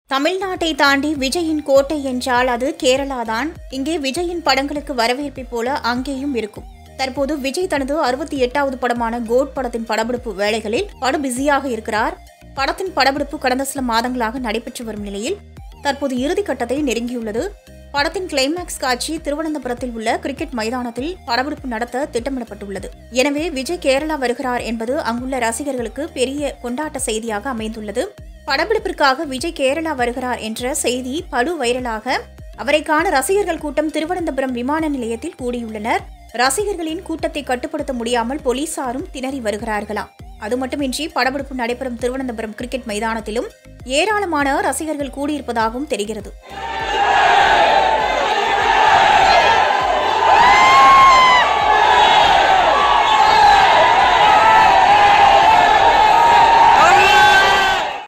தமிழ்நாட்டை தாண்டி விஜயின் கோட்டை என்றால் அது கேரளா தான் இங்கே விஜயின் படங்களுக்கு வரவேற்பை போல அங்கேயும் இருக்கும் தற்போது விஜய் தனது அறுபத்தி எட்டாவது படமான கோட் படத்தின் படப்பிடிப்பு வேலைகளில் படு பிஸியாக இருக்கிறார் படத்தின் படப்பிடிப்பு கடந்த சில மாதங்களாக நடைபெற்று வரும் நிலையில் தற்போது இறுதிக்கட்டத்தை நெருங்கியுள்ளது படத்தின் கிளைமேக்ஸ் காட்சி திருவனந்தபுரத்தில் உள்ள கிரிக்கெட் மைதானத்தில் படப்பிடிப்பு நடத்த திட்டமிடப்பட்டுள்ளது எனவே விஜய் கேரளா வருகிறார் என்பது அங்குள்ள ரசிகர்களுக்கு பெரிய கொண்டாட்ட செய்தியாக அமைந்துள்ளது படப்பிடிப்பிற்காக விஜய் கேரளா வருகிறார் என்ற செய்தி படு வைரலாக அவரை காண ரசிகர்கள் கூட்டம் திருவனந்தபுரம் விமான நிலையத்தில் கூடியுள்ளனர் ரசிகர்களின் கூட்டத்தை கட்டுப்படுத்த முடியாமல் போலீசாரும் திணறி வருகிறார்களாம் அது மட்டுமின்றி படப்பிடிப்பு நடைபெறும் திருவனந்தபுரம் கிரிக்கெட் மைதானத்திலும் ஏராளமான ரசிகர்கள் கூடியிருப்பதாகவும் தெரிகிறது